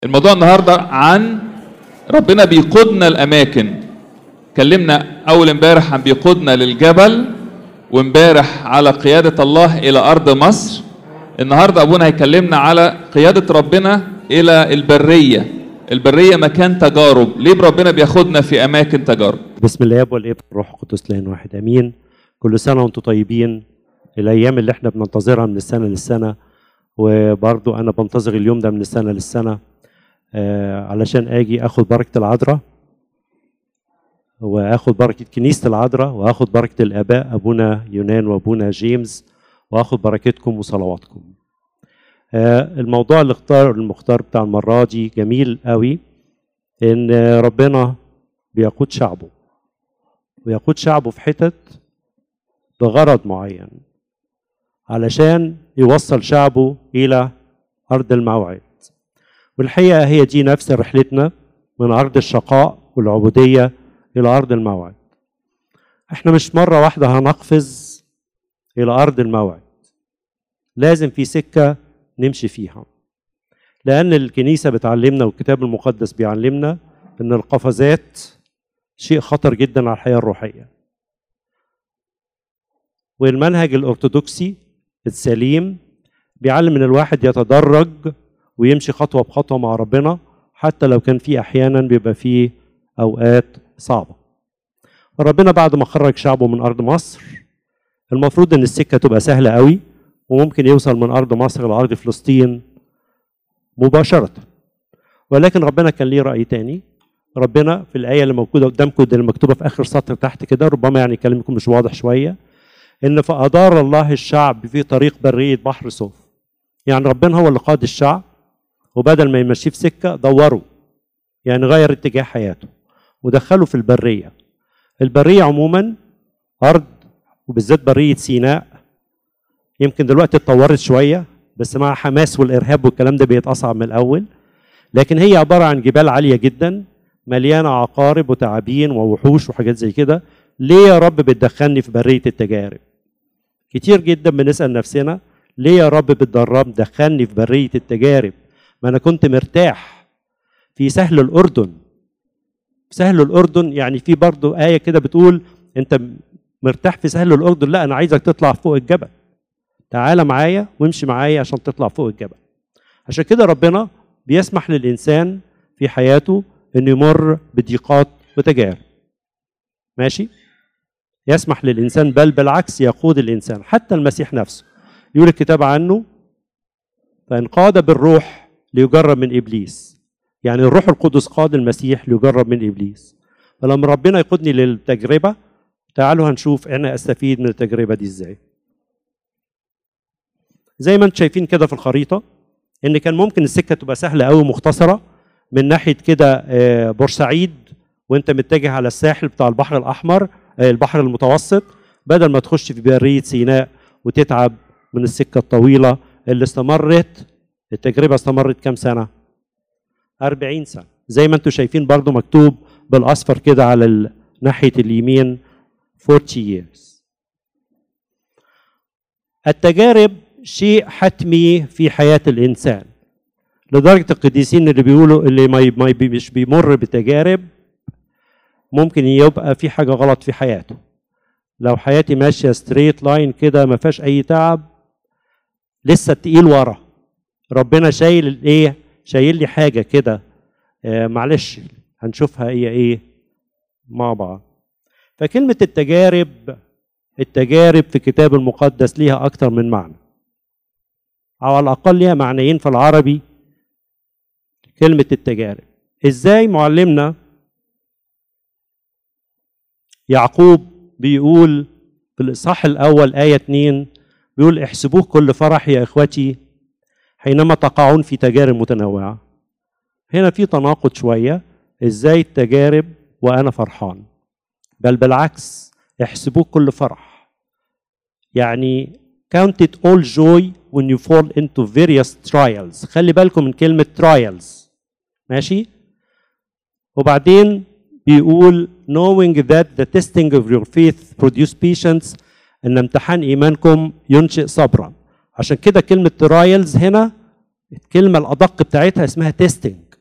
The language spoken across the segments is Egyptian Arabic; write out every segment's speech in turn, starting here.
الموضوع النهارده عن ربنا بيقودنا الاماكن كلمنا اول امبارح عن بيقودنا للجبل وامبارح على قياده الله الى ارض مصر النهارده ابونا هيكلمنا على قياده ربنا الى البريه البريه مكان تجارب ليه ربنا بياخدنا في اماكن تجارب بسم الله والابن والروح القدس لان واحد امين كل سنه وانتم طيبين الايام اللي احنا بننتظرها من السنه للسنه وبرضو انا بنتظر اليوم ده من السنه للسنه آه علشان اجي اخد بركه العذراء واخد بركه كنيسه العذراء واخد بركه الاباء ابونا يونان وابونا جيمس واخد بركتكم وصلواتكم آه الموضوع اللي اختار المختار بتاع المره دي جميل قوي ان ربنا بيقود شعبه ويقود شعبه في حتت بغرض معين علشان يوصل شعبه الى ارض الموعد والحقيقه هي دي نفس رحلتنا من ارض الشقاء والعبوديه الى ارض الموعد احنا مش مره واحده هنقفز الى ارض الموعد لازم في سكه نمشي فيها لان الكنيسه بتعلمنا والكتاب المقدس بيعلمنا ان القفزات شيء خطر جدا على الحياه الروحيه والمنهج الارثوذكسي السليم بيعلم ان الواحد يتدرج ويمشي خطوه بخطوه مع ربنا حتى لو كان في احيانا بيبقى فيه اوقات صعبه فربنا بعد ما خرج شعبه من ارض مصر المفروض ان السكه تبقى سهله قوي وممكن يوصل من ارض مصر لارض فلسطين مباشره ولكن ربنا كان ليه راي تاني ربنا في الايه اللي موجوده قدامكم اللي مكتوبه في اخر سطر تحت كده ربما يعني كلامكم مش واضح شويه ان فادار الله الشعب في طريق بريه بحر صوف يعني ربنا هو اللي قاد الشعب وبدل ما يمشيه في سكه دوره يعني غير اتجاه حياته ودخله في البريه البريه عموما ارض وبالذات بريه سيناء يمكن دلوقتي اتطورت شويه بس مع حماس والارهاب والكلام ده بقت اصعب من الاول لكن هي عباره عن جبال عاليه جدا مليانه عقارب وتعابين ووحوش وحاجات زي كده ليه يا رب بتدخلني في بريه التجارب كتير جدا بنسال نفسنا ليه يا رب بتدرب دخلني في بريه التجارب ما انا كنت مرتاح في سهل الاردن في سهل الاردن يعني في برضه ايه كده بتقول انت مرتاح في سهل الاردن لا انا عايزك تطلع فوق الجبل تعالى معايا وامشي معايا عشان تطلع فوق الجبل عشان كده ربنا بيسمح للانسان في حياته انه يمر بضيقات وتجارب ماشي يسمح للانسان بل بالعكس يقود الانسان حتى المسيح نفسه يقول الكتاب عنه فان قاد بالروح ليجرب من ابليس يعني الروح القدس قاد المسيح ليجرب من ابليس فلما ربنا يقودني للتجربه تعالوا هنشوف انا استفيد من التجربه دي ازاي زي ما انتم شايفين كده في الخريطه ان كان ممكن السكه تبقى سهله قوي مختصره من ناحيه كده بورسعيد وانت متجه على الساحل بتاع البحر الاحمر البحر المتوسط بدل ما تخش في بريه سيناء وتتعب من السكه الطويله اللي استمرت التجربه استمرت كام سنه 40 سنه زي ما انتم شايفين برضو مكتوب بالاصفر كده على ناحيه اليمين 40 years التجارب شيء حتمي في حياه الانسان لدرجه القديسين اللي بيقولوا اللي ما مش بيمر بتجارب ممكن يبقى في حاجه غلط في حياته لو حياتي ماشيه ستريت لاين كده ما فيهاش اي تعب لسه التقيل ورا ربنا شايل الايه شايل لي حاجه كده آه معلش هنشوفها هي ايه مع بعض فكلمه التجارب التجارب في الكتاب المقدس ليها اكتر من معنى او على الاقل ليها معنيين في العربي كلمه التجارب ازاي معلمنا يعقوب بيقول في الإصحاح الأول آية 2 بيقول احسبوه كل فرح يا إخوتي حينما تقعون في تجارب متنوعة هنا في تناقض شوية إزاي التجارب وأنا فرحان بل بالعكس احسبوه كل فرح يعني count it all joy when you fall into various trials خلي بالكم من كلمة trials ماشي وبعدين بيقول knowing that the testing of your faith produce patience ان امتحان ايمانكم ينشئ صبرا عشان كده كلمه ترايلز هنا الكلمه الادق بتاعتها اسمها تيستنج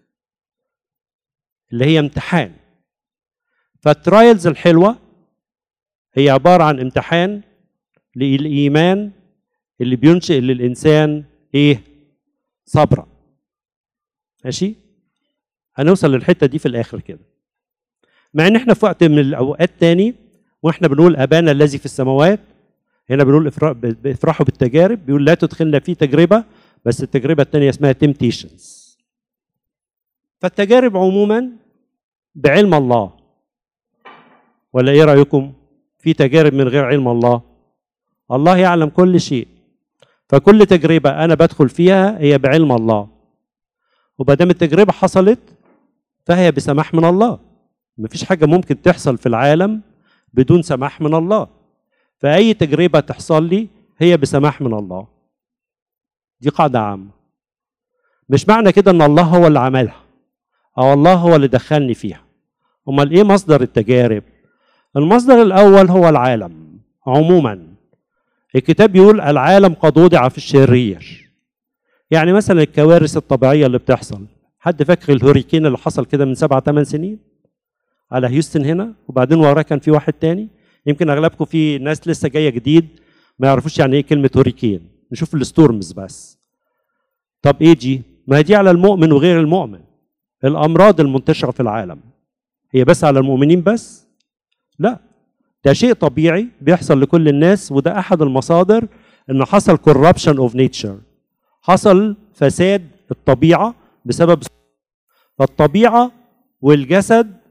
اللي هي امتحان فالترايلز الحلوه هي عباره عن امتحان للايمان اللي بينشئ للانسان ايه صبرا ماشي هنوصل للحته دي في الاخر كده مع ان احنا في وقت من الاوقات تاني واحنا بنقول ابانا الذي في السماوات هنا بنقول افرح- افرحوا بالتجارب بيقول لا تدخلنا في تجربه بس التجربه الثانيه اسمها temptations فالتجارب عموما بعلم الله ولا ايه رايكم في تجارب من غير علم الله الله يعلم كل شيء فكل تجربه انا بدخل فيها هي بعلم الله وبدام التجربه حصلت فهي بسماح من الله مفيش حاجه ممكن تحصل في العالم بدون سماح من الله فاي تجربه تحصل لي هي بسماح من الله دي قاعده عامه مش معنى كده ان الله هو اللي عملها او الله هو اللي دخلني فيها امال ايه مصدر التجارب المصدر الاول هو العالم عموما الكتاب يقول العالم قد وضع في الشرير يعني مثلا الكوارث الطبيعيه اللي بتحصل حد فاكر الهوريكين اللي حصل كده من سبعة ثمان سنين على هيوستن هنا وبعدين وراه كان في واحد تاني يمكن اغلبكم في ناس لسه جايه جديد ما يعرفوش يعني ايه كلمه هوريكين نشوف الستورمز بس طب ايه دي ما هي دي على المؤمن وغير المؤمن الامراض المنتشره في العالم هي بس على المؤمنين بس لا ده شيء طبيعي بيحصل لكل الناس وده احد المصادر ان حصل corruption اوف نيتشر حصل فساد الطبيعه بسبب فالطبيعه والجسد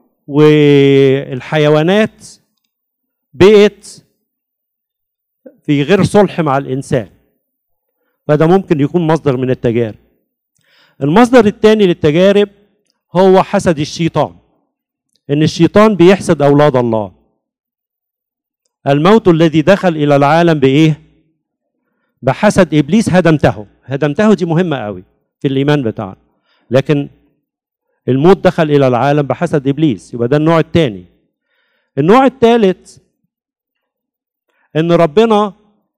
والحيوانات بقت في غير صلح مع الانسان فده ممكن يكون مصدر من التجارب المصدر الثاني للتجارب هو حسد الشيطان ان الشيطان بيحسد اولاد الله الموت الذي دخل الى العالم بايه بحسد ابليس هدمته هدمته دي مهمه قوي في الايمان بتاعنا لكن الموت دخل الى العالم بحسد ابليس يبقى ده النوع الثاني النوع الثالث ان ربنا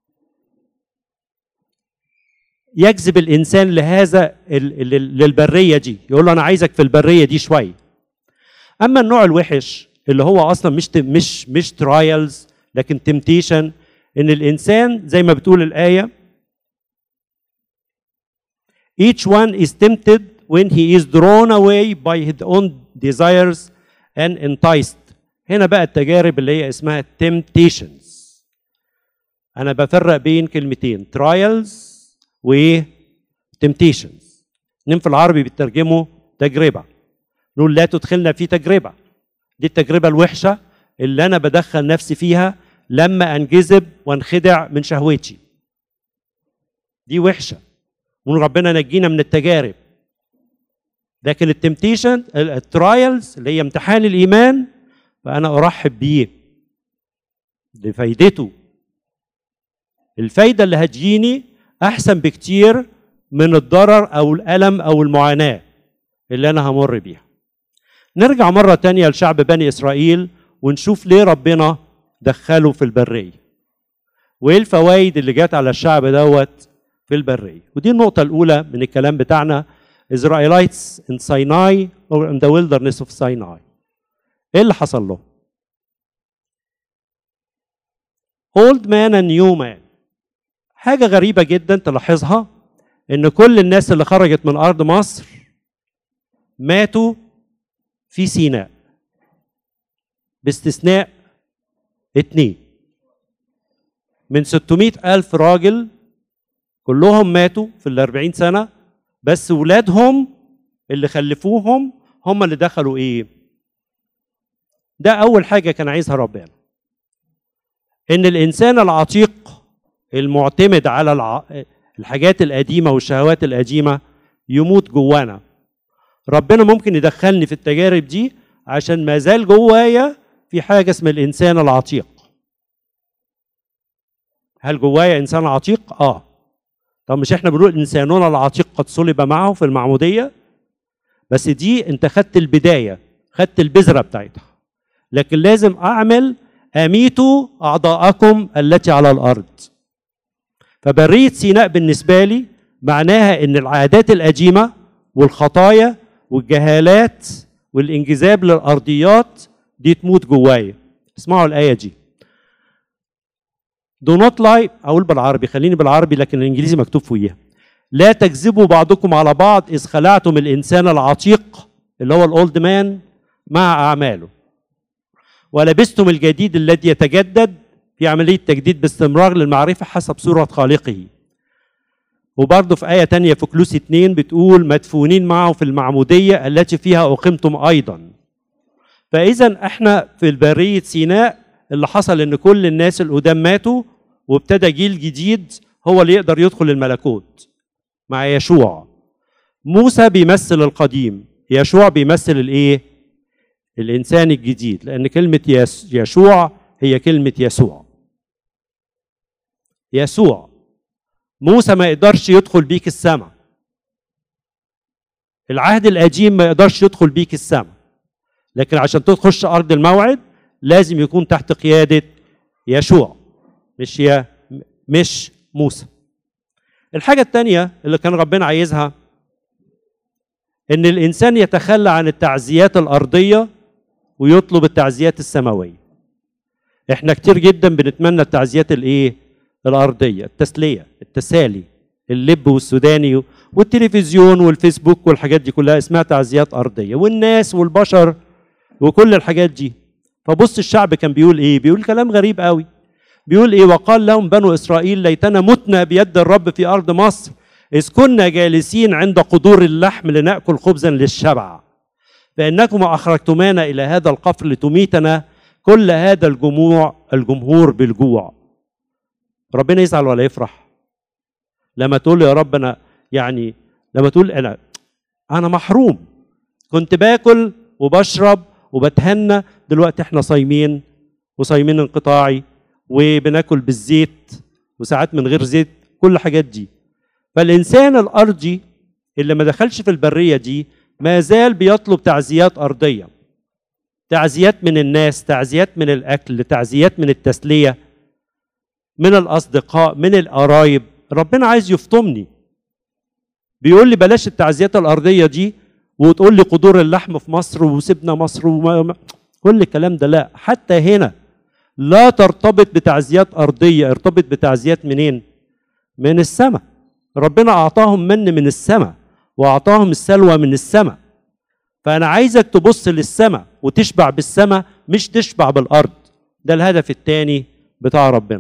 يجذب الانسان لهذا ال- ال- للبريه دي يقول له انا عايزك في البريه دي شويه اما النوع الوحش اللي هو اصلا مش ت- مش مش ترايلز لكن تمتيشن ان الانسان زي ما بتقول الايه each one is tempted when he is drawn away by his own desires and enticed هنا بقى التجارب اللي هي اسمها temptations انا بفرق بين كلمتين trials و temptations نم في العربي بيترجموا تجربه نقول لا تدخلنا في تجربه دي التجربه الوحشه اللي انا بدخل نفسي فيها لما انجذب وانخدع من شهوتي دي وحشه ونقول ربنا نجينا من التجارب لكن التمتيشن الترايلز اللي هي امتحان الايمان فانا ارحب بيه لفايدته الفايده اللي هتجيني احسن بكتير من الضرر او الالم او المعاناه اللي انا همر بيها نرجع مره تانية لشعب بني اسرائيل ونشوف ليه ربنا دخله في البريه وايه الفوائد اللي جت على الشعب دوت في البريه ودي النقطه الاولى من الكلام بتاعنا Israelites in Sinai or in the wilderness of Sinai ايه اللي حصل له old man and new man حاجة غريبة جدا تلاحظها ان كل الناس اللي خرجت من ارض مصر ماتوا في سيناء باستثناء اتنين من 600 ألف راجل كلهم ماتوا في الأربعين سنة بس ولادهم اللي خلفوهم هم اللي دخلوا ايه ده اول حاجه كان عايزها ربنا ان الانسان العتيق المعتمد على الع... الحاجات القديمه والشهوات القديمه يموت جوانا ربنا ممكن يدخلني في التجارب دي عشان ما زال جوايا في حاجه اسمها الانسان العتيق هل جوايا انسان عتيق اه طب مش احنا بنقول انساننا العتيق قد صلب معه في المعموديه بس دي انت خدت البدايه خدت البذره بتاعتها لكن لازم اعمل اميتوا اعضاءكم التي على الارض فبريه سيناء بالنسبه لي معناها ان العادات القديمه والخطايا والجهالات والانجذاب للارضيات دي تموت جوايا اسمعوا الايه دي Do not lie اقول بالعربي خليني بالعربي لكن الانجليزي مكتوب فوقيها لا تكذبوا بعضكم على بعض اذ خلعتم الانسان العتيق اللي هو الاولد مان مع اعماله ولبستم الجديد الذي يتجدد في عمليه تجديد باستمرار للمعرفه حسب صوره خالقه وبرضه في آية تانية في كلوس اتنين بتقول مدفونين معه في المعمودية التي فيها أقمتم أيضا فإذا احنا في البرية سيناء اللي حصل إن كل الناس القدام ماتوا وابتدى جيل جديد هو اللي يقدر يدخل الملكوت مع يشوع موسى بيمثل القديم يشوع بيمثل الايه الانسان الجديد لان كلمه يس- يشوع هي كلمه يسوع يسوع موسى ما يقدرش يدخل بيك السماء العهد القديم ما يقدرش يدخل بيك السماء لكن عشان تخش ارض الموعد لازم يكون تحت قياده يشوع مش يا مش موسى الحاجه الثانيه اللي كان ربنا عايزها ان الانسان يتخلى عن التعزيات الارضيه ويطلب التعزيات السماويه احنا كتير جدا بنتمنى التعزيات الايه الارضيه التسليه التسالي اللب والسوداني والتلفزيون والفيسبوك والحاجات دي كلها اسمها تعزيات ارضيه والناس والبشر وكل الحاجات دي فبص الشعب كان بيقول ايه بيقول كلام غريب قوي بيقول ايه وقال لهم بنو اسرائيل ليتنا متنا بيد الرب في ارض مصر اذ كنا جالسين عند قدور اللحم لناكل خبزا للشبع فانكم اخرجتمانا الى هذا القفر لتميتنا كل هذا الجموع الجمهور بالجوع ربنا يزعل ولا يفرح لما تقول يا رب انا يعني لما تقول انا انا محروم كنت باكل وبشرب وبتهنى دلوقتي احنا صايمين وصايمين انقطاعي وبناكل بالزيت وساعات من غير زيت كل الحاجات دي فالانسان الارضي اللي ما دخلش في البريه دي ما زال بيطلب تعزيات ارضيه تعزيات من الناس تعزيات من الاكل تعزيات من التسليه من الاصدقاء من القرايب ربنا عايز يفطمني بيقول لي بلاش التعزيات الارضيه دي وتقول لي قدور اللحم في مصر وسيبنا مصر وما ما- كل الكلام ده لا حتى هنا لا ترتبط بتعزيات ارضيه ارتبط بتعزيات منين من السماء ربنا اعطاهم من من السماء واعطاهم السلوى من السماء فانا عايزك تبص للسماء وتشبع بالسماء مش تشبع بالارض ده الهدف الثاني بتاع ربنا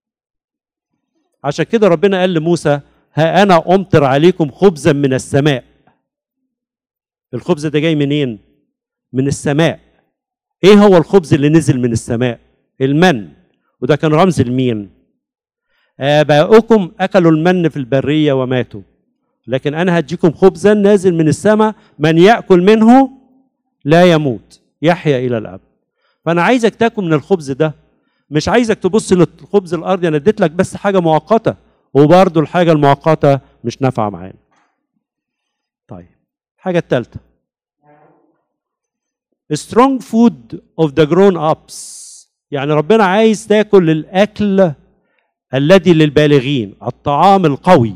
عشان كده ربنا قال لموسى ها انا امطر عليكم خبزا من السماء الخبز ده جاي منين من السماء ايه هو الخبز اللي نزل من السماء المن وده كان رمز لمين آباؤكم أكلوا المن في البرية وماتوا لكن أنا هديكم خبزا نازل من السماء من يأكل منه لا يموت يحيا إلى الأبد فأنا عايزك تاكل من الخبز ده مش عايزك تبص للخبز الأرضي أنا اديت لك بس حاجة مؤقتة وبرضه الحاجة المؤقتة مش نافعة معانا طيب الحاجة الثالثة strong food of the grown ups يعني ربنا عايز تاكل الاكل الذي للبالغين الطعام القوي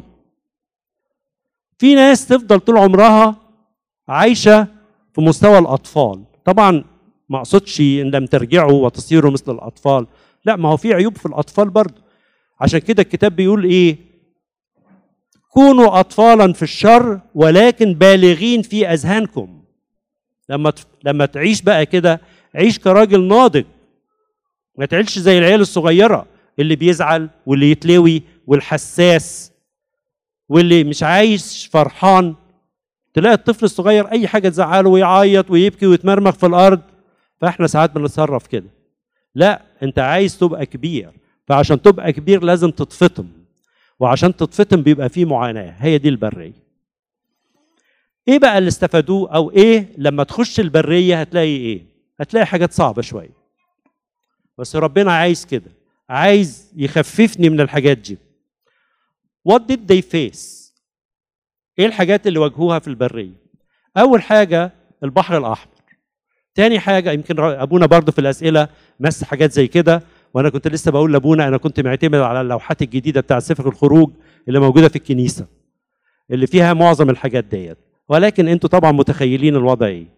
في ناس تفضل طول عمرها عايشه في مستوى الاطفال طبعا ما اقصدش ان لم ترجعوا وتصيروا مثل الاطفال لا ما هو في عيوب في الاطفال برضه عشان كده الكتاب بيقول ايه كونوا اطفالا في الشر ولكن بالغين في اذهانكم لما ت- لما تعيش بقى كده عيش كراجل ناضج ما تعيش زي العيال الصغيره اللي بيزعل واللي يتلوي والحساس واللي مش عايش فرحان تلاقي الطفل الصغير اي حاجه تزعله ويعيط ويبكي ويتمرمغ في الارض فاحنا ساعات بنتصرف كده لا انت عايز تبقى كبير فعشان تبقى كبير لازم تتفطم وعشان تتفطم بيبقى فيه معاناه هي دي البريه ايه بقى اللي استفادوه او ايه لما تخش البريه هتلاقي ايه هتلاقي حاجات صعبه شويه بس ربنا عايز كده عايز يخففني من الحاجات دي what did they face ايه الحاجات اللي واجهوها في البريه اول حاجه البحر الاحمر تاني حاجه يمكن ابونا برضه في الاسئله مس حاجات زي كده وانا كنت لسه بقول لابونا انا كنت معتمد على اللوحات الجديده بتاع سفر الخروج اللي موجوده في الكنيسه اللي فيها معظم الحاجات ديت ولكن انتوا طبعا متخيلين الوضع ايه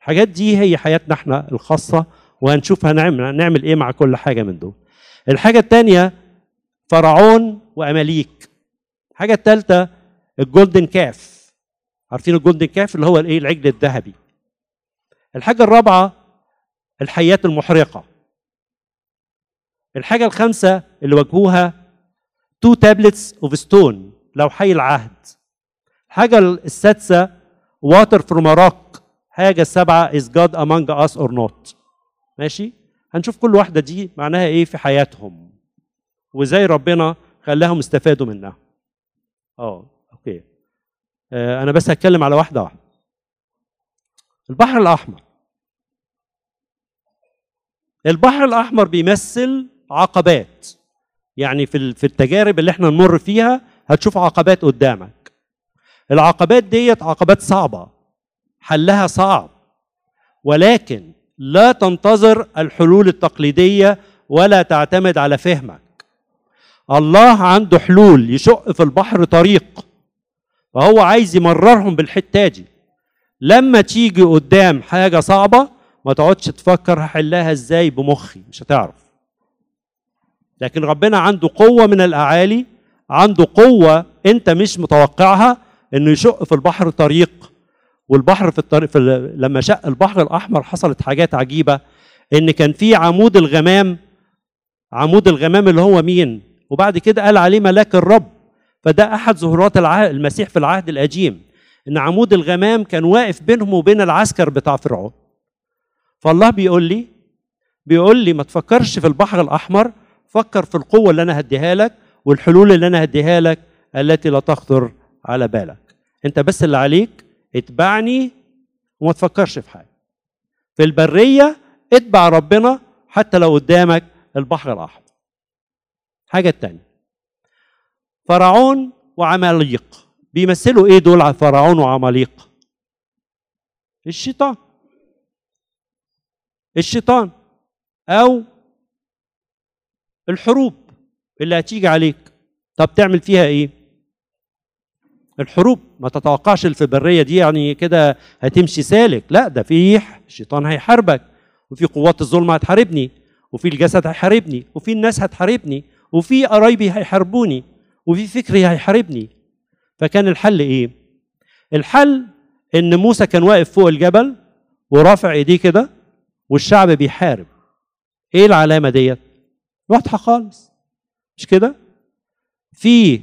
الحاجات دي هي حياتنا احنا الخاصه وهنشوف هنعمل هنعمل ايه مع كل حاجه من دول الحاجه الثانيه فرعون واماليك الحاجه الثالثه الجولدن كاف عارفين الجولدن كاف اللي هو الايه العجل الذهبي الحاجه الرابعه الحيات المحرقه الحاجه الخامسه اللي واجهوها تو تابلتس اوف ستون لو حي العهد الحاجه السادسه واتر فروم روك حاجه السابعه is God among us or not ماشي هنشوف كل واحده دي معناها ايه في حياتهم وازاي ربنا خلاهم استفادوا منها اه اوكي آه انا بس هتكلم على واحده واحده البحر الاحمر البحر الاحمر بيمثل عقبات يعني في ال- في التجارب اللي احنا نمر فيها هتشوف عقبات قدامك العقبات ديت عقبات صعبه حلها صعب ولكن لا تنتظر الحلول التقليديه ولا تعتمد على فهمك الله عنده حلول يشق في البحر طريق فهو عايز يمررهم بالحته دي لما تيجي قدام حاجه صعبه ما تقعدش تفكر هحلها ازاي بمخي مش هتعرف لكن ربنا عنده قوه من الاعالي عنده قوه انت مش متوقعها انه يشق في البحر طريق والبحر في الطريق في ال- لما شق البحر الاحمر حصلت حاجات عجيبه ان كان في عمود الغمام عمود الغمام اللي هو مين وبعد كده قال عليه ملاك الرب فده احد ظهورات العهد المسيح في العهد القديم ان عمود الغمام كان واقف بينهم وبين العسكر بتاع فرعون فالله بيقول لي بيقول لي ما تفكرش في البحر الاحمر فكر في القوه اللي انا هديها لك والحلول اللي انا هديها لك التي لا تخطر على بالك انت بس اللي عليك اتبعني وما تفكرش في حاجه في البريه اتبع ربنا حتى لو قدامك البحر الاحمر حاجه التانية فرعون وعماليق بيمثلوا ايه دول على فرعون وعماليق الشيطان الشيطان او الحروب اللي هتيجي عليك طب تعمل فيها ايه الحروب ما تتوقعش اللي في البريه دي يعني كده هتمشي سالك لا ده في الشيطان هيحاربك وفي قوات الظلم هتحاربني وفي الجسد هيحاربني وفي الناس هتحاربني وفي قرايبي هيحاربوني وفي فكري هيحاربني فكان الحل ايه الحل ان موسى كان واقف فوق الجبل ورافع ايديه كده والشعب بيحارب ايه العلامه ديت واضحه خالص مش كده في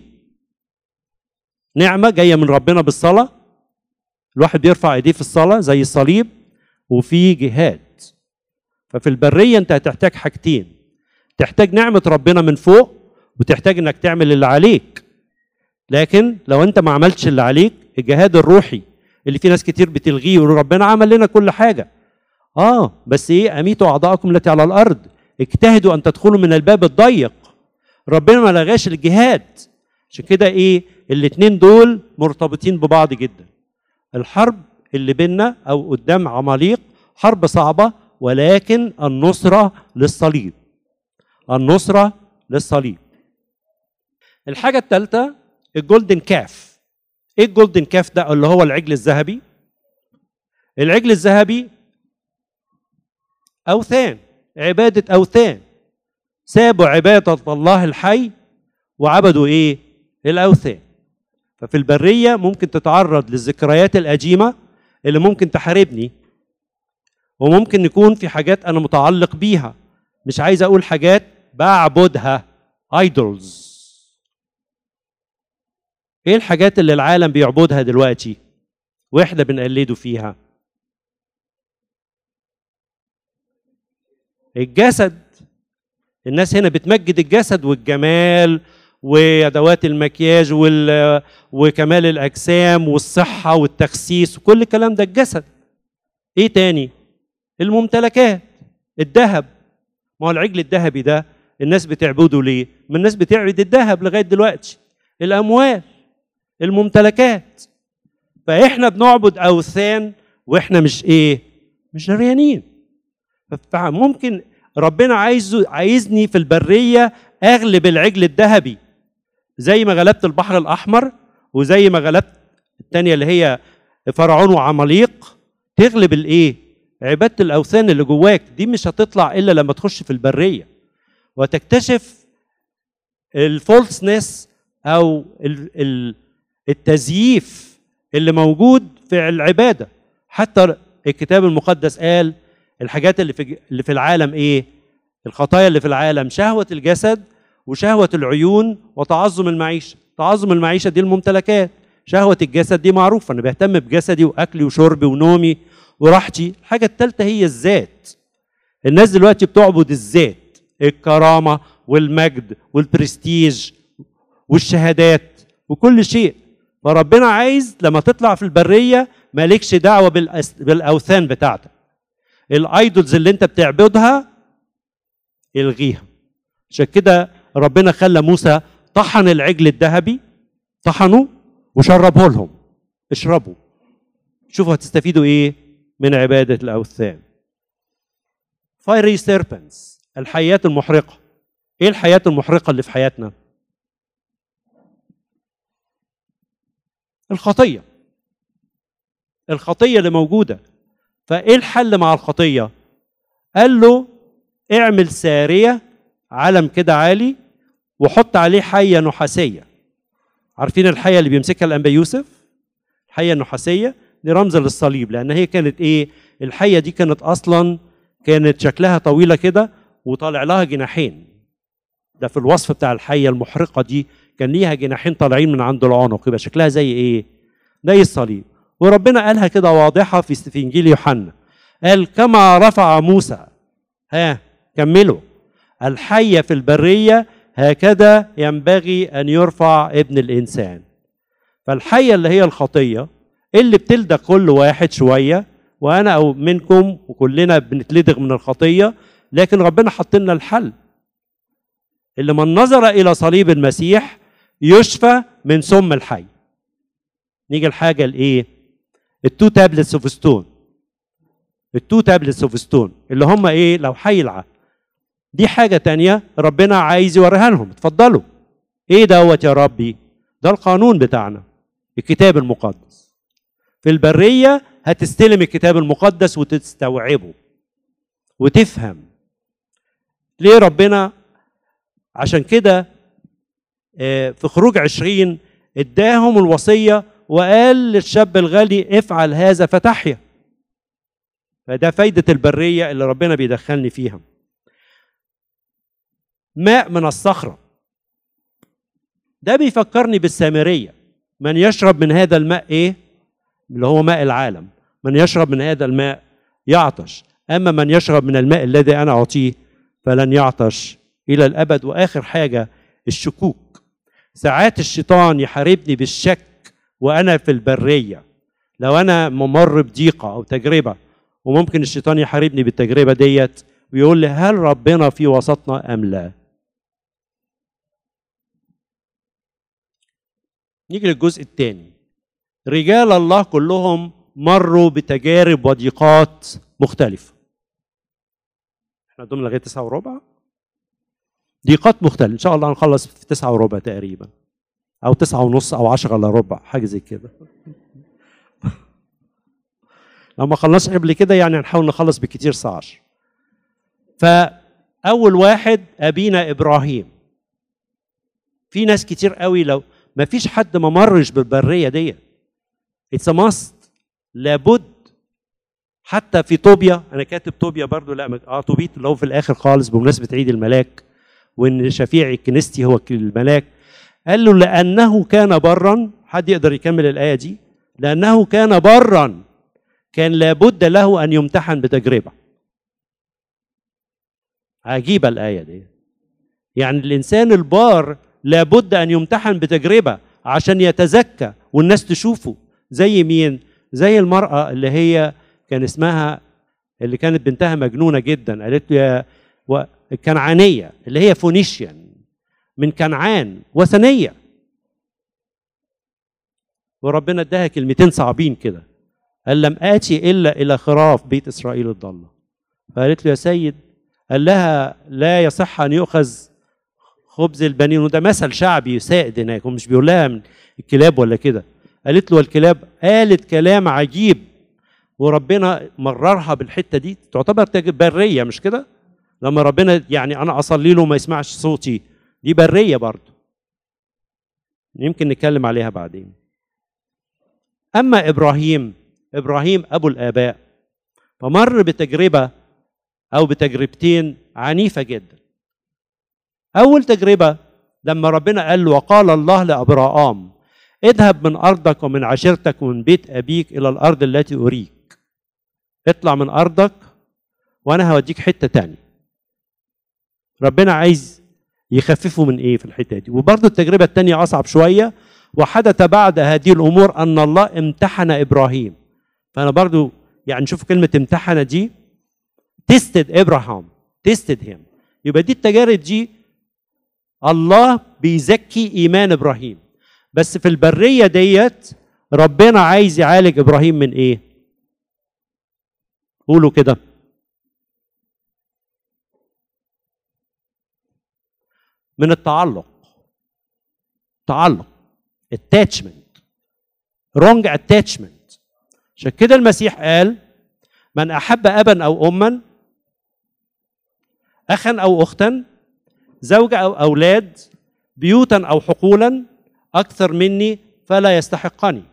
نعمه جايه من ربنا بالصلاه الواحد بيرفع ايديه في الصلاه زي الصليب وفي جهاد ففي البريه انت هتحتاج حاجتين تحتاج نعمه ربنا من فوق وتحتاج انك تعمل اللي عليك لكن لو انت ما عملتش اللي عليك الجهاد الروحي اللي في ناس كتير بتلغيه يقولوا ربنا عمل لنا كل حاجه اه بس ايه اميتوا اعضاءكم التي على الارض اجتهدوا ان تدخلوا من الباب الضيق ربنا ما لغاش الجهاد عشان كده ايه الاتنين دول مرتبطين ببعض جدا الحرب اللي بينا او قدام عماليق حرب صعبه ولكن النصره للصليب النصره للصليب الحاجه الثالثه الجولدن كاف ايه الجولدن كاف ده اللي هو العجل الذهبي العجل الذهبي اوثان عباده اوثان سابوا عباده الله الحي وعبدوا ايه الاوثان ففي البريه ممكن تتعرض للذكريات القديمه اللي ممكن تحاربني وممكن يكون في حاجات انا متعلق بيها مش عايز اقول حاجات بعبدها ايدولز ايه الحاجات اللي العالم بيعبدها دلوقتي واحنا بنقلده فيها الجسد الناس هنا بتمجد الجسد والجمال وادوات المكياج وال... وكمال الاجسام والصحه والتخسيس وكل الكلام ده الجسد ايه تاني الممتلكات الذهب ما هو العجل الذهبي ده الناس بتعبده ليه ما الناس بتعبد الذهب لغايه دلوقتي الاموال الممتلكات فاحنا بنعبد اوثان واحنا مش ايه مش دريانين فممكن ربنا عايزه عايزني في البريه اغلب العجل الذهبي زي ما غلبت البحر الاحمر وزي ما غلبت الثانيه اللي هي فرعون وعماليق تغلب الايه عباده الاوثان اللي جواك دي مش هتطلع الا لما تخش في البريه وتكتشف الفولسنس او ال- ال- التزييف اللي موجود في العباده حتى الكتاب المقدس قال الحاجات اللي في اللي في العالم ايه الخطايا اللي في العالم شهوه الجسد وشهوه العيون وتعظم المعيشه تعظم المعيشه دي الممتلكات شهوه الجسد دي معروفه انا بهتم بجسدي واكلي وشربي ونومي وراحتي الحاجه الثالثه هي الذات الناس دلوقتي بتعبد الذات الكرامه والمجد والبرستيج والشهادات وكل شيء فربنا عايز لما تطلع في البريه مالكش دعوه بالأس- بالاوثان بتاعتك الايدولز اللي انت بتعبدها الغيها عشان كده ربنا خلى موسى طحن العجل الذهبي طحنه وشربه لهم اشربوا شوفوا هتستفيدوا ايه من عباده الاوثان فايري سيربنتس الحيات المحرقه ايه الحياه المحرقه اللي في حياتنا الخطيه الخطيه اللي موجوده فايه الحل مع الخطيه قال له اعمل ساريه علم كده عالي وحط عليه حيه نحاسيه عارفين الحيه اللي بيمسكها الانبا يوسف الحيه النحاسيه دي رمز للصليب لان هي كانت ايه الحيه دي كانت اصلا كانت شكلها طويله كده وطالع لها جناحين ده في الوصف بتاع الحيه المحرقه دي كان ليها جناحين طالعين من عند العنق يبقى شكلها زي ايه زي الصليب وربنا قالها كده واضحه في في انجيل يوحنا قال كما رفع موسى ها كملوا الحيه في البريه هكذا ينبغي ان يرفع ابن الانسان فالحيه اللي هي الخطيه اللي بتلدغ كل واحد شويه وانا او منكم وكلنا بنتلدغ من الخطيه لكن ربنا حط لنا الحل اللي من نظر الى صليب المسيح يشفى من سم الحي نيجي الحاجه الايه التو تابلتس اوف ستون التو تابلتس اوف ستون اللي هم ايه لو حي العهد دي حاجه تانية ربنا عايز يوريها لهم اتفضلوا ايه دوت يا ربي ده القانون بتاعنا الكتاب المقدس في البريه هتستلم الكتاب المقدس وتستوعبه وتفهم ليه ربنا عشان كده آه، في خروج عشرين اداهم الوصية وقال للشاب الغالي افعل هذا فتحيا فده فايدة البرية اللي ربنا بيدخلني فيها ماء من الصخرة ده بيفكرني بالسامرية من يشرب من هذا الماء ايه اللي هو ماء العالم من يشرب من هذا الماء يعطش اما من يشرب من الماء الذي انا اعطيه فلن يعطش الى الابد واخر حاجه الشكوك ساعات الشيطان يحاربني بالشك وانا في البريه لو انا ممر بضيقه او تجربه وممكن الشيطان يحاربني بالتجربه ديت ويقول لي هل ربنا في وسطنا ام لا نيجي للجزء الثاني رجال الله كلهم مروا بتجارب وضيقات مختلفه احنا دوم لغايه تسعة وربع ضيقات مختلفة إن شاء الله هنخلص في تسعة وربع تقريبا أو تسعة ونص أو عشرة إلا ربع حاجة زي كده لو ما خلصش قبل كده يعني هنحاول نخلص بكتير ساعة عشر فأول واحد أبينا إبراهيم في ناس كتير قوي لو ما فيش حد ما مرش بالبرية دي اتس ماست لابد حتى في طوبيا انا كاتب طوبيا برضو لا اه طوبيت اللي هو في الاخر خالص بمناسبه عيد الملاك وان شفيع كنيستي هو الملاك قال له لانه كان برا حد يقدر يكمل الايه دي لانه كان برا كان لابد له ان يمتحن بتجربه عجيبه الايه دي يعني الانسان البار لابد ان يمتحن بتجربه عشان يتزكى والناس تشوفه زي مين زي المراه اللي هي كان اسمها اللي كانت بنتها مجنونه جدا قالت له يا و- الكنعانيه اللي هي فونيشيان من كنعان وثنيه وربنا اداها كلمتين صعبين كده قال لم اتي الا الى خراف بيت اسرائيل الضاله فقالت له يا سيد قال لها لا يصح ان يؤخذ خبز البنين وده مثل شعبي سائد هناك ومش بيقول لها من الكلاب ولا كده قالت له الكلاب قالت كلام عجيب وربنا مررها بالحته دي تعتبر تج- بريه مش كده لما ربنا يعني انا اصلي له ما يسمعش صوتي دي بريه برضه يمكن نتكلم عليها بعدين اما ابراهيم ابراهيم ابو الاباء فمر بتجربه او بتجربتين عنيفه جدا اول تجربه لما ربنا قال له وقال الله لابراهام اذهب من ارضك ومن عشيرتك ومن بيت ابيك الى الارض التي اريك اطلع من ارضك وانا هوديك حته تانية ربنا عايز يخففه من ايه في الحته دي وبرضه التجربه الثانيه اصعب شويه وحدث بعد هذه الامور ان الله امتحن ابراهيم فانا برضه يعني نشوف كلمه امتحن دي تيستد ابراهام تيستد هيم يبقى دي التجارب دي الله بيزكي ايمان ابراهيم بس في البريه ديت ربنا عايز يعالج ابراهيم من ايه قولوا كده من التعلق تعلق attachment wrong attachment عشان كده المسيح قال من احب ابا او اما اخا او اختا زوجة او اولاد بيوتا او حقولا اكثر مني فلا يستحقني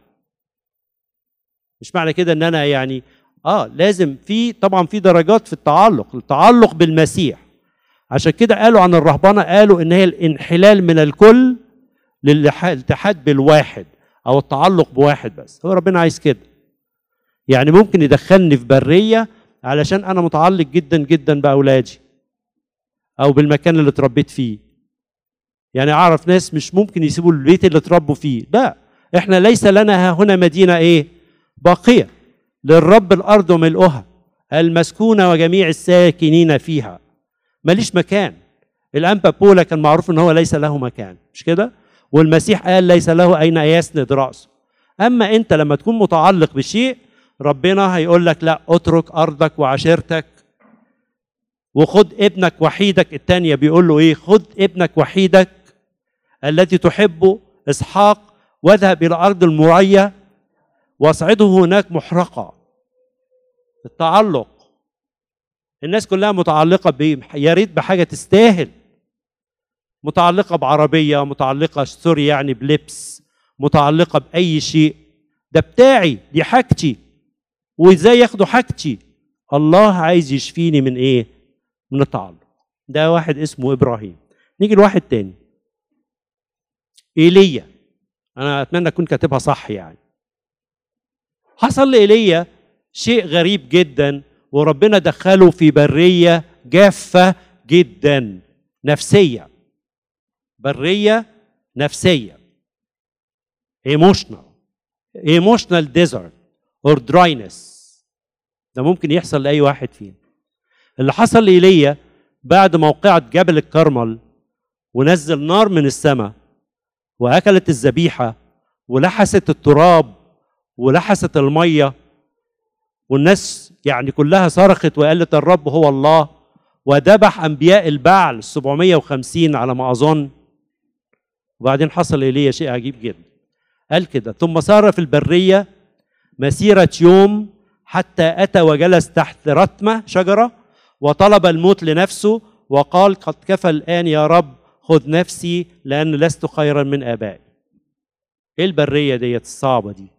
مش معنى كده ان انا يعني اه لازم في طبعا في درجات في التعلق التعلق بالمسيح عشان كده قالوا عن الرهبنه قالوا ان هي الانحلال من الكل للاتحاد بالواحد او التعلق بواحد بس هو ربنا عايز كده يعني ممكن يدخلني في بريه علشان انا متعلق جدا جدا باولادي او بالمكان اللي اتربيت فيه يعني اعرف ناس مش ممكن يسيبوا البيت اللي اتربوا فيه لا احنا ليس لنا ها هنا مدينه ايه باقيه للرب الارض وملؤها المسكونه وجميع الساكنين فيها ماليش مكان الانبا بولا كان معروف ان هو ليس له مكان مش كده والمسيح قال ليس له اين يسند راسه اما انت لما تكون متعلق بشيء ربنا هيقول لك لا اترك ارضك وعشيرتك وخد ابنك وحيدك الثانيه بيقول له ايه خد ابنك وحيدك التي تحبه اسحاق واذهب الى ارض المريه واصعده هناك محرقه التعلق الناس كلها متعلقه ب يا ريت بحاجه تستاهل متعلقه بعربيه متعلقه سوري يعني بلبس متعلقه باي شيء ده بتاعي دي حاجتي وازاي ياخدوا حاجتي الله عايز يشفيني من ايه من التعلق ده واحد اسمه ابراهيم نيجي لواحد تاني ايليا انا اتمنى اكون كاتبها صح يعني حصل لايليا شيء غريب جدا وربنا دخله في بريه جافه جدا نفسيه بريه نفسيه ايموشنال ايموشنال ديزرت اور دراينس ده ممكن يحصل لاي واحد فينا اللي حصل لايليا بعد موقعة جبل الكرمل ونزل نار من السماء واكلت الذبيحه ولحست التراب ولحست الميه والناس يعني كلها صرخت وقالت الرب هو الله وذبح انبياء البعل 750 على ما اظن وبعدين حصل ايليا شيء عجيب جدا قال كده ثم سار في البريه مسيره يوم حتى اتى وجلس تحت رتمه شجره وطلب الموت لنفسه وقال قد كفى الان يا رب خذ نفسي لان لست خيرا من ابائي ايه البريه ديت الصعبه دي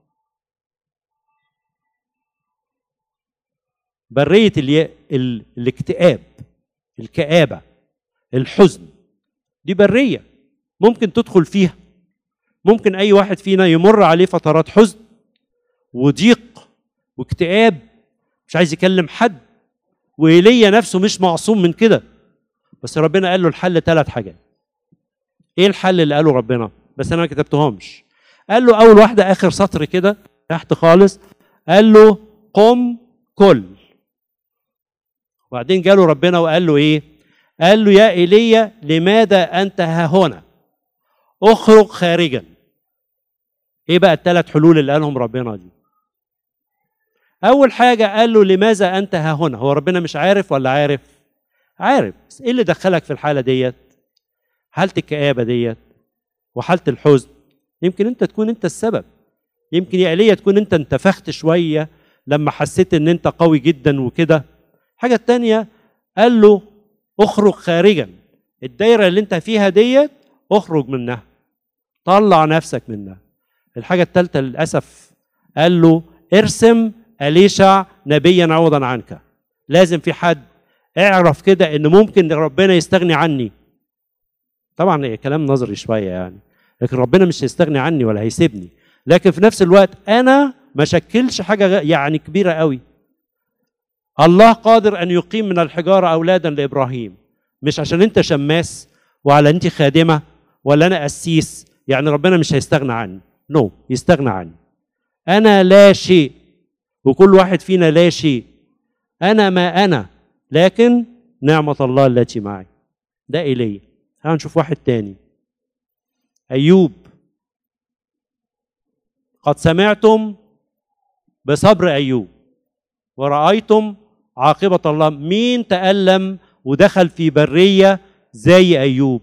بريه الي... ال... الاكتئاب الكآبه الحزن دي بريه ممكن تدخل فيها ممكن اي واحد فينا يمر عليه فترات حزن وضيق واكتئاب مش عايز يكلم حد وايليا نفسه مش معصوم من كده بس ربنا قال له الحل ثلاث حاجات ايه الحل اللي قاله ربنا بس انا ما كتبتهمش قال له اول واحده اخر سطر كده تحت خالص قال له قم كل وبعدين جاله ربنا وقال له ايه قال له يا ايليا لماذا انت ها هنا اخرج خارجا ايه بقى الثلاث حلول اللي قالهم ربنا دي اول حاجه قال له لماذا انت ها هنا هو ربنا مش عارف ولا عارف عارف بس ايه اللي دخلك في الحاله ديت حاله الكآبه ديت وحاله الحزن يمكن انت تكون انت السبب يمكن يا ايليا تكون انت انتفخت شويه لما حسيت ان انت قوي جدا وكده الحاجه التانية قال له اخرج خارجا الدايره اللي انت فيها ديت اخرج منها طلع نفسك منها الحاجه الثالثه للاسف قال له ارسم اليشع نبيا عوضا عنك لازم في حد اعرف كده ان ممكن ربنا يستغني عني طبعا هي كلام نظري شويه يعني لكن ربنا مش هيستغني عني ولا هيسيبني لكن في نفس الوقت انا ما شكلش حاجه غ- يعني كبيره قوي الله قادر ان يقيم من الحجاره اولادا لابراهيم مش عشان انت شماس وعلى انت خادمه ولا انا قسيس يعني ربنا مش هيستغنى عني نو no, يستغنى عني انا لا شيء وكل واحد فينا لا شيء انا ما انا لكن نعمه الله التي معي ده ايليا هنشوف واحد تاني ايوب قد سمعتم بصبر ايوب ورأيتم عاقبة الله مين تألم ودخل في برية زي أيوب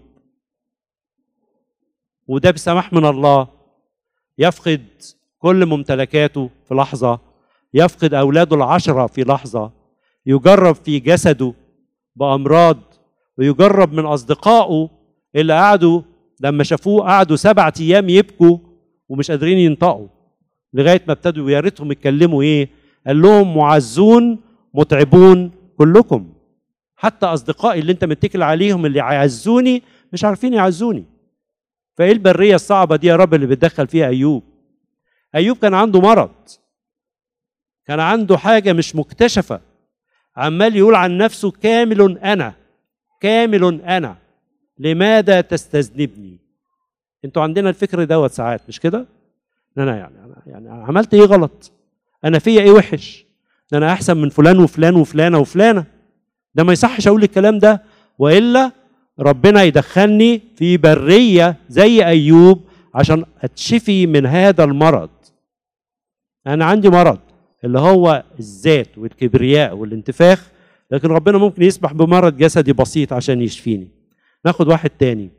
وده بسماح من الله يفقد كل ممتلكاته في لحظة يفقد أولاده العشرة في لحظة يجرب في جسده بأمراض ويجرب من أصدقائه اللي قعدوا لما شافوه قعدوا سبعة أيام يبكوا ومش قادرين ينطقوا لغاية ما ابتدوا يا ريتهم يتكلموا إيه قال لهم معزون متعبون كلكم حتى اصدقائي اللي انت متكل عليهم اللي يعزوني مش عارفين يعزوني فايه البريه الصعبه دي يا رب اللي بتدخل فيها ايوب ايوب كان عنده مرض كان عنده حاجه مش مكتشفه عمال يقول عن نفسه كامل انا كامل انا لماذا تستذنبني انتوا عندنا الفكر دوت ساعات مش كده إن انا يعني أنا يعني عملت ايه غلط انا فيا ايه وحش ده انا احسن من فلان وفلان وفلانه وفلانه ده ما يصحش اقول الكلام ده والا ربنا يدخلني في بريه زي ايوب عشان اتشفي من هذا المرض انا عندي مرض اللي هو الذات والكبرياء والانتفاخ لكن ربنا ممكن يسمح بمرض جسدي بسيط عشان يشفيني ناخد واحد تاني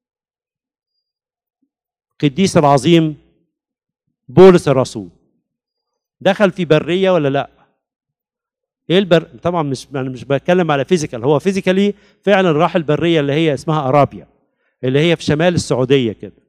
القديس العظيم بولس الرسول دخل في بريه ولا لا ايه البر طبعا مش انا مش بتكلم على فيزيكال هو فيزيكالي فعلا راح البريه اللي هي اسمها ارابيا اللي هي في شمال السعوديه كده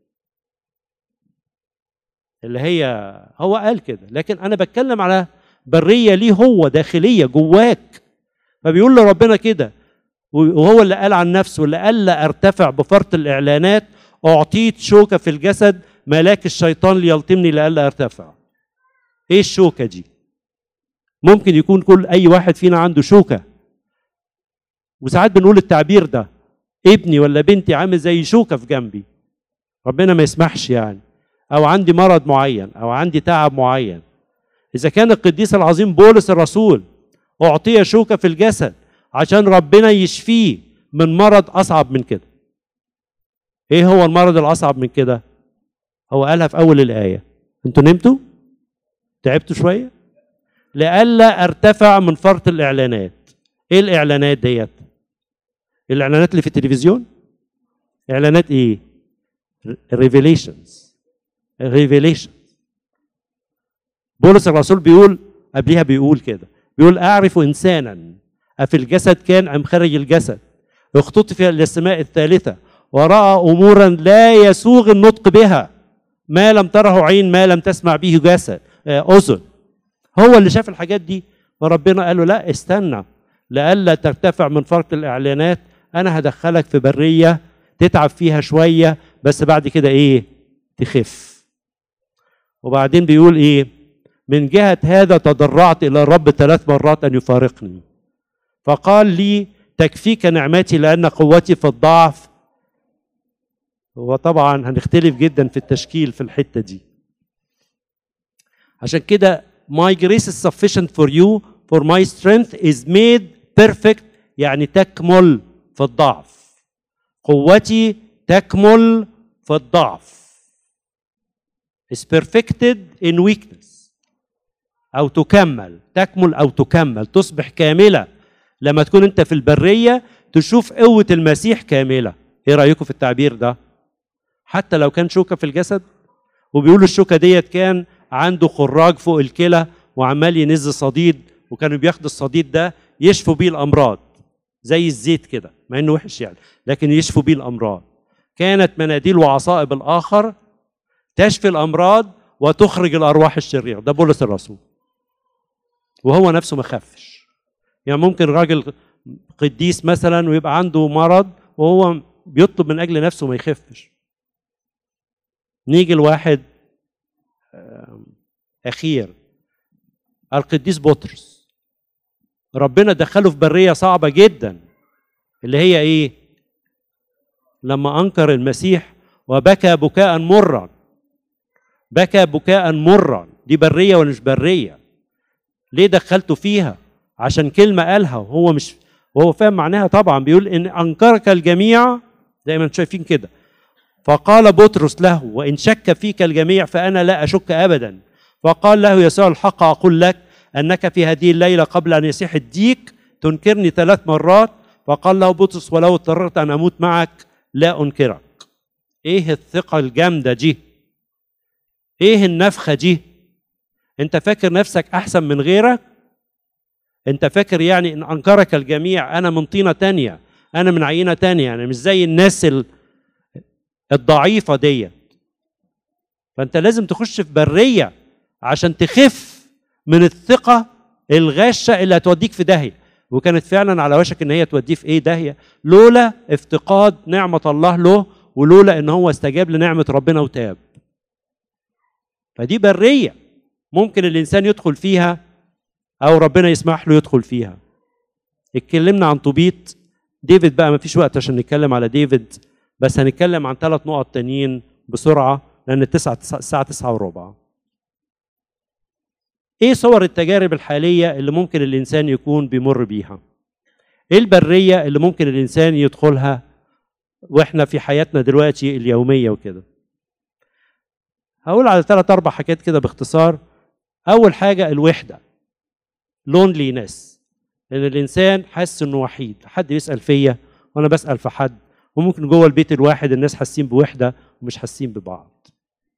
اللي هي هو قال كده لكن انا بتكلم على بريه ليه هو داخليه جواك فبيقول لربنا كده وهو اللي قال عن نفسه اللي قال لا ارتفع بفرط الاعلانات اعطيت شوكه في الجسد ملاك الشيطان ليلطمني لئلا ارتفع ايه الشوكه دي ممكن يكون كل اي واحد فينا عنده شوكه وساعات بنقول التعبير ده ابني ولا بنتي عامل زي شوكه في جنبي ربنا ما يسمحش يعني او عندي مرض معين او عندي تعب معين اذا كان القديس العظيم بولس الرسول اعطي شوكه في الجسد عشان ربنا يشفيه من مرض اصعب من كده ايه هو المرض الاصعب من كده هو قالها في اول الايه انتوا نمتوا تعبتوا شويه لئلا ارتفع من فرط الاعلانات ايه الاعلانات ديت الاعلانات اللي في التلفزيون اعلانات ايه ريفيليشنز ريفيليشن بولس الرسول بيقول قبلها بيقول كده بيقول اعرف انسانا افي الجسد كان ام خارج الجسد اختطف الى السماء الثالثه وراى امورا لا يسوغ النطق بها ما لم تره عين ما لم تسمع به جسد اذن هو اللي شاف الحاجات دي فربنا قال له لا استنى لئلا ترتفع من فرط الاعلانات انا هدخلك في بريه تتعب فيها شويه بس بعد كده ايه تخف وبعدين بيقول ايه من جهه هذا تضرعت الى الرب ثلاث مرات ان يفارقني فقال لي تكفيك نعمتي لان قوتي في الضعف وطبعا هنختلف جدا في التشكيل في الحته دي عشان كده my grace is sufficient for you for my strength is made perfect يعني تكمل في الضعف قوتي تكمل في الضعف is perfected in weakness أو تكمل تكمل أو تكمل تصبح كاملة لما تكون أنت في البرية تشوف قوة المسيح كاملة إيه رأيكم في التعبير ده حتى لو كان شوكة في الجسد وبيقولوا الشوكة ديت كان عنده خراج فوق الكلى وعمال ينز صديد وكانوا بياخدوا الصديد ده يشفوا بيه الامراض زي الزيت كده مع انه وحش يعني لكن يشفوا بيه الامراض كانت مناديل وعصائب الاخر تشفي الامراض وتخرج الارواح الشريره ده بولس الرسول وهو نفسه ما خفش يعني ممكن راجل قديس مثلا ويبقى عنده مرض وهو بيطلب من اجل نفسه ما يخفش نيجي لواحد آم، اخير القديس بطرس ربنا دخله في بريه صعبه جدا اللي هي ايه لما انكر المسيح وبكى بكاء مرا بكى بكاء مرا دي بريه ولا مش بريه ليه دخلته فيها عشان كلمه قالها وهو مش وهو فاهم معناها طبعا بيقول ان انكرك الجميع زي ما انتم شايفين كده فقال بطرس له وان شك فيك الجميع فانا لا اشك ابدا فقال له يسوع الحق اقول لك انك في هذه الليله قبل ان يصيح الديك تنكرني ثلاث مرات فقال له بطرس ولو اضطررت ان اموت معك لا انكرك ايه الثقه الجامده دي ايه النفخه دي انت فاكر نفسك احسن من غيرك انت فاكر يعني ان انكرك الجميع انا من طينه تانية انا من عينه تانية انا مش زي الناس ال- الضعيفه ديت فانت لازم تخش في بريه عشان تخف من الثقه الغاشه اللي هتوديك في داهيه وكانت فعلا على وشك ان هي توديه في ايه داهيه لولا افتقاد نعمه الله له ولولا ان هو استجاب لنعمه ربنا وتاب فدي بريه ممكن الانسان يدخل فيها او ربنا يسمح له يدخل فيها اتكلمنا عن طوبيت ديفيد بقى ما فيش وقت عشان نتكلم على ديفيد بس هنتكلم عن ثلاث نقط تانيين بسرعه لان التسعة الساعه تسعة وربع ايه صور التجارب الحاليه اللي ممكن الانسان يكون بيمر بيها ايه البريه اللي ممكن الانسان يدخلها واحنا في حياتنا دلوقتي اليوميه وكده هقول على ثلاث اربع حاجات كده باختصار اول حاجه الوحده لونلينس ان الانسان حاسس انه وحيد حد بيسال فيا وانا بسال في حد وممكن جوه البيت الواحد الناس حاسين بوحده ومش حاسين ببعض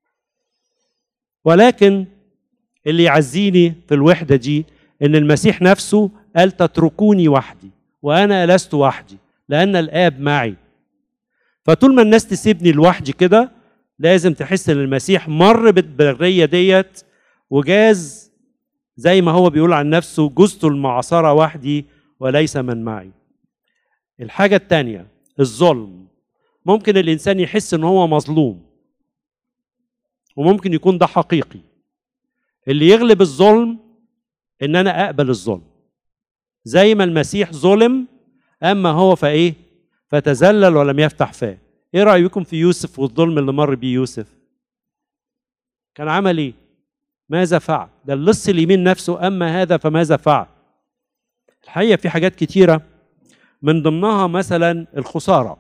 ولكن اللي يعزيني في الوحده دي ان المسيح نفسه قال تتركوني وحدي وانا لست وحدي لان الاب معي فطول ما الناس تسيبني لوحدي كده لازم تحس ان المسيح مر بالبريه ديت وجاز زي ما هو بيقول عن نفسه جزت المعصرة وحدي وليس من معي الحاجة التانية الظلم ممكن الإنسان يحس إن هو مظلوم وممكن يكون ده حقيقي اللي يغلب الظلم إن أنا أقبل الظلم زي ما المسيح ظلم أما هو فإيه فتذلل ولم يفتح فاه إيه رأيكم في يوسف والظلم اللي مر بيه يوسف كان عمل إيه ماذا فعل ده اللص اليمين نفسه أما هذا فماذا فعل الحقيقة في حاجات كتيرة من ضمنها مثلا الخسارة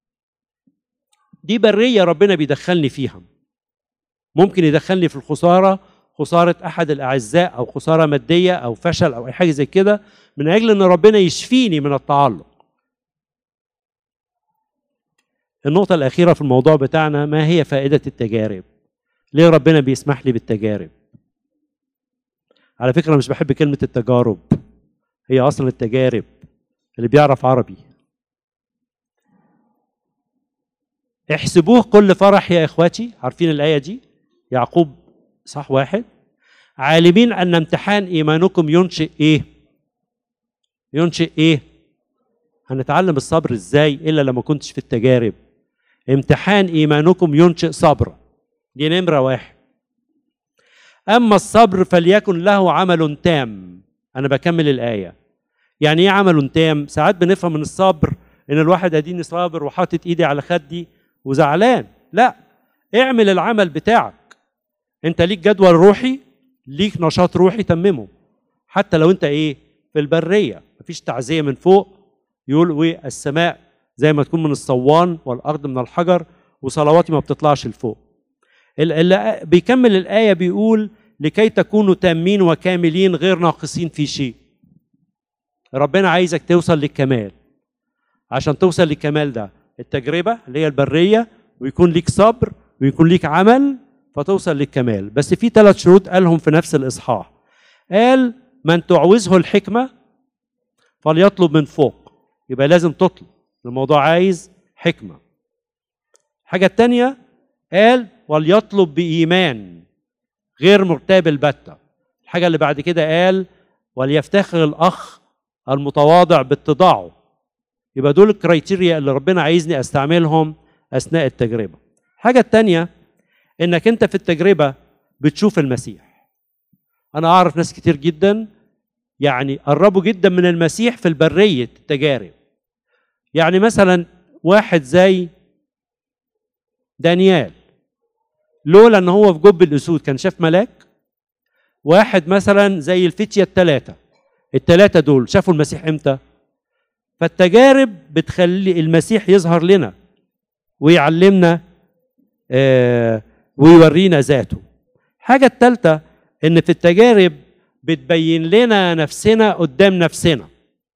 دي برية ربنا بيدخلني فيها ممكن يدخلني في الخسارة خسارة أحد الأعزاء أو خسارة مادية أو فشل أو أي حاجة زي كده من أجل أن ربنا يشفيني من التعلق النقطة الأخيرة في الموضوع بتاعنا ما هي فائدة التجارب ليه ربنا بيسمح لي بالتجارب على فكرة أنا مش بحب كلمة التجارب هي أصلا التجارب اللي بيعرف عربي احسبوه كل فرح يا إخواتي عارفين الآية دي يعقوب صح واحد عالمين أن امتحان إيمانكم ينشئ إيه ينشئ إيه هنتعلم الصبر إزاي إلا لما كنتش في التجارب امتحان إيمانكم ينشئ صبر دي نمرة واحد أما الصبر فليكن له عمل تام أنا بكمل الآية يعني إيه عمل تام؟ ساعات بنفهم من الصبر إن الواحد أديني صابر وحاطط إيدي على خدي وزعلان لا اعمل العمل بتاعك أنت ليك جدول روحي ليك نشاط روحي تممه حتى لو أنت إيه في البرية مفيش تعزية من فوق يقول إيه السماء زي ما تكون من الصوان والأرض من الحجر وصلواتي ما بتطلعش لفوق اللي بيكمل الآية بيقول لكي تكونوا تامين وكاملين غير ناقصين في شيء ربنا عايزك توصل للكمال عشان توصل للكمال ده التجربة اللي هي البرية ويكون ليك صبر ويكون ليك عمل فتوصل للكمال بس في ثلاث شروط قالهم في نفس الإصحاح قال من تعوزه الحكمة فليطلب من فوق يبقى لازم تطلب الموضوع عايز حكمة الحاجة التانية قال وليطلب بإيمان غير مرتاب البتة الحاجة اللي بعد كده قال وليفتخر الأخ المتواضع باتضاعه يبقى دول الكرايتيريا اللي ربنا عايزني استعملهم أثناء التجربة الحاجة التانية إنك أنت في التجربة بتشوف المسيح أنا أعرف ناس كتير جدا يعني قربوا جدا من المسيح في البرية التجارب يعني مثلا واحد زي دانيال لولا ان هو في جب الاسود كان شاف ملاك واحد مثلا زي الفتية الثلاثة الثلاثة دول شافوا المسيح امتى فالتجارب بتخلي المسيح يظهر لنا ويعلمنا آه ويورينا ذاته الحاجة الثالثة ان في التجارب بتبين لنا نفسنا قدام نفسنا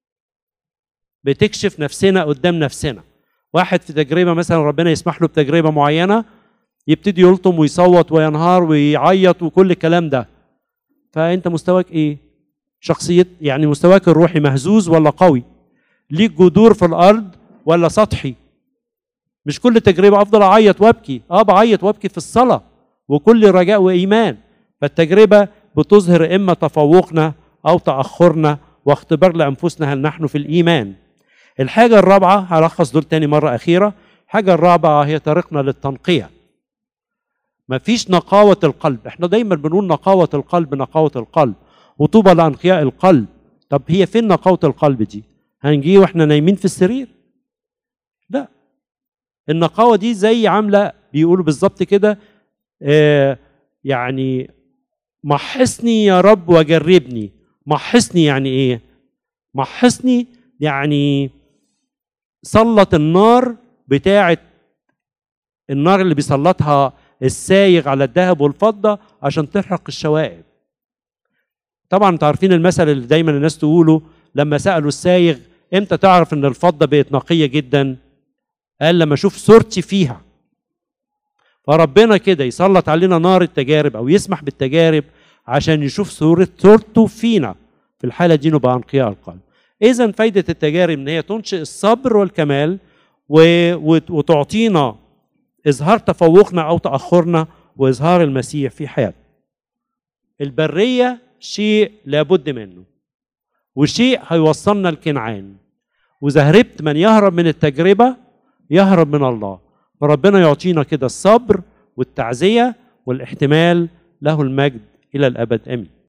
بتكشف نفسنا قدام نفسنا واحد في تجربه مثلا ربنا يسمح له بتجربه معينه يبتدي يلطم ويصوت وينهار ويعيط وكل الكلام ده فانت مستواك ايه شخصيه يعني مستواك الروحي مهزوز ولا قوي ليك جذور في الارض ولا سطحي مش كل تجربه افضل اعيط وابكي اه بعيط وابكي في الصلاه وكل رجاء وايمان فالتجربه بتظهر اما تفوقنا او تاخرنا واختبار لانفسنا هل نحن في الايمان الحاجه الرابعه هلخص دول تاني مره اخيره الحاجه الرابعه هي طريقنا للتنقيه مفيش نقاوة القلب احنا دايما بنقول نقاوة القلب نقاوة القلب وطوبى لأنقياء القلب طب هي فين نقاوة القلب دي هنجي واحنا نايمين في السرير لا النقاوة دي زي عاملة بيقولوا بالظبط كده آه يعني محصني يا رب وجربني محصني يعني ايه محصني يعني سلط النار بتاعه النار اللي بيسلطها السايغ على الذهب والفضة عشان تحرق الشوائب طبعا انتوا عارفين المثل اللي دايما الناس تقوله لما سألوا السايغ امتى تعرف ان الفضة بقت نقية جدا قال لما اشوف صورتي فيها فربنا كده يسلط علينا نار التجارب او يسمح بالتجارب عشان يشوف صورة صورته فينا في الحالة دي نبقى انقياء القلب اذا فايدة التجارب ان هي تنشئ الصبر والكمال و... وتعطينا اظهار تفوقنا او تاخرنا واظهار المسيح في حياتنا البريه شيء لابد منه وشيء هيوصلنا لكنعان واذا هربت من يهرب من التجربه يهرب من الله فربنا يعطينا كده الصبر والتعزيه والاحتمال له المجد الى الابد امين